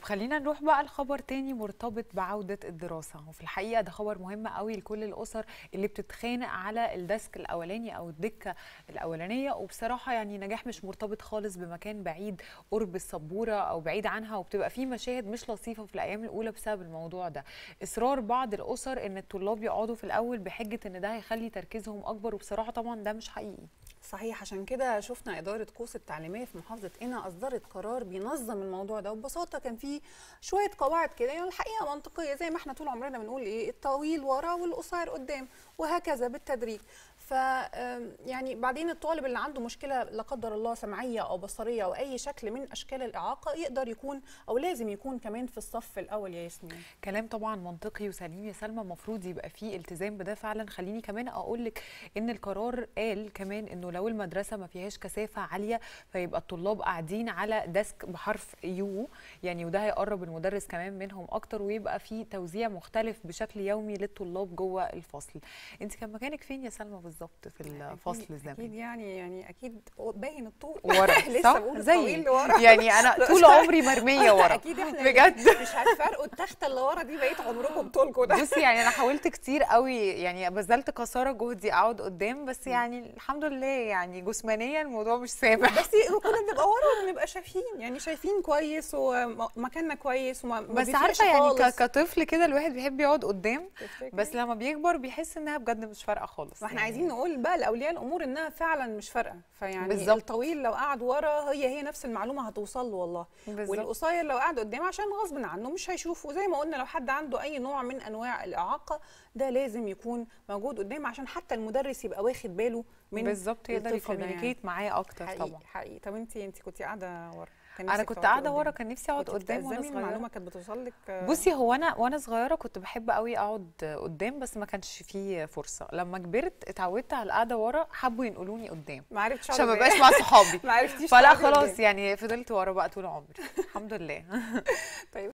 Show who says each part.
Speaker 1: خلينا نروح بقى لخبر تاني مرتبط بعودة الدراسة وفي الحقيقة ده خبر مهم قوي لكل الأسر اللي بتتخانق على الديسك الأولاني أو الدكة الأولانية وبصراحة يعني نجاح مش مرتبط خالص بمكان بعيد قرب السبورة أو بعيد عنها وبتبقى فيه مشاهد مش لطيفة في الأيام الأولى بسبب الموضوع ده إصرار بعض الأسر إن الطلاب يقعدوا في الأول بحجة إن ده هيخلي تركيزهم أكبر وبصراحة طبعا ده مش حقيقي
Speaker 2: صحيح عشان كده شفنا إدارة قوس التعليمية في محافظة قنا أصدرت قرار بينظم الموضوع ده وببساطة كان في شوية قواعد كده يعني الحقيقة منطقية زي ما احنا طول عمرنا بنقول إيه الطويل ورا والقصير قدام وهكذا بالتدريج ف يعني بعدين الطالب اللي عنده مشكله لا قدر الله سمعيه او بصريه او اي شكل من اشكال الاعاقه يقدر يكون او لازم يكون كمان في الصف الاول يا ياسمين
Speaker 1: كلام طبعا منطقي وسليم يا سلمى المفروض يبقى فيه التزام بده فعلا خليني كمان اقول لك ان القرار قال كمان انه لو المدرسه ما فيهاش كثافه عاليه فيبقى الطلاب قاعدين على ديسك بحرف يو يعني وده هيقرب المدرس كمان منهم اكتر ويبقى في توزيع مختلف بشكل يومي للطلاب جوه الفصل انت كان مكانك فين يا سلمى بالظبط في الفصل الزمني
Speaker 2: اكيد يعني يعني اكيد باين الطول
Speaker 1: ورا
Speaker 2: لسه
Speaker 1: صح
Speaker 2: بقول
Speaker 1: زي
Speaker 2: الطويل ورا
Speaker 1: يعني انا طول عمري مرميه ورا
Speaker 2: اكيد احنا
Speaker 1: بجد
Speaker 2: مش هتفرقوا التخته اللي ورا دي بقيت عمركم طولكم ده
Speaker 1: بصي يعني انا حاولت كتير قوي يعني بذلت قصارى جهدي اقعد قدام بس يعني الحمد لله يعني جسمانيا الموضوع مش سامح
Speaker 2: بس كنا بنبقى ورا وبنبقى شايفين يعني شايفين كويس ومكاننا كويس وما ما
Speaker 1: بس
Speaker 2: بيفرقش
Speaker 1: عارفه يعني ك-
Speaker 2: خالص.
Speaker 1: كطفل كده الواحد بيحب يقعد قدام
Speaker 2: تفتكري؟
Speaker 1: بس لما بيكبر بيحس انها بجد مش فارقه خالص
Speaker 2: واحنا
Speaker 1: يعني
Speaker 2: عايزين نقول بقى لاولياء الامور انها فعلا مش فارقه فيعني
Speaker 1: بالظبط.
Speaker 2: الطويل لو قعد ورا هي هي نفس المعلومه هتوصل له والله
Speaker 1: بالظبط.
Speaker 2: والقصير لو قعد قدام عشان غصب عنه مش هيشوف وزي ما قلنا لو حد عنده اي نوع من انواع الاعاقه ده لازم يكون موجود قدام عشان حتى المدرس يبقى واخد باله من
Speaker 1: بالظبط يقدر
Speaker 2: الطفل ده يعني.
Speaker 1: يكوميونيكيت معاه اكتر
Speaker 2: حقيقي
Speaker 1: طبعا
Speaker 2: حقيقي طب انت انت كنت قاعده ورا كان
Speaker 1: انا
Speaker 2: نفسك
Speaker 1: كنت
Speaker 2: تقعدي
Speaker 1: قاعده
Speaker 2: قدام.
Speaker 1: ورا كان نفسي اقعد
Speaker 2: كنت
Speaker 1: قدام وانا
Speaker 2: بتأزمي
Speaker 1: صغيره
Speaker 2: المعلومه كانت بتوصل لك آه،
Speaker 1: بصي هو انا وانا صغيره كنت بحب قوي اقعد قدام بس ما كانش فيه فرصه لما كبرت اتعودت على القعده ورا حبوا ينقلوني قدام
Speaker 2: ما عرفتش
Speaker 1: عشان ما
Speaker 2: أقعد
Speaker 1: بقاش مع صحابي
Speaker 2: ما عرفتيش
Speaker 1: فلا
Speaker 2: تقعدي
Speaker 1: خلاص
Speaker 2: قدام.
Speaker 1: يعني فضلت ورا بقى طول عمري الحمد لله
Speaker 2: طيب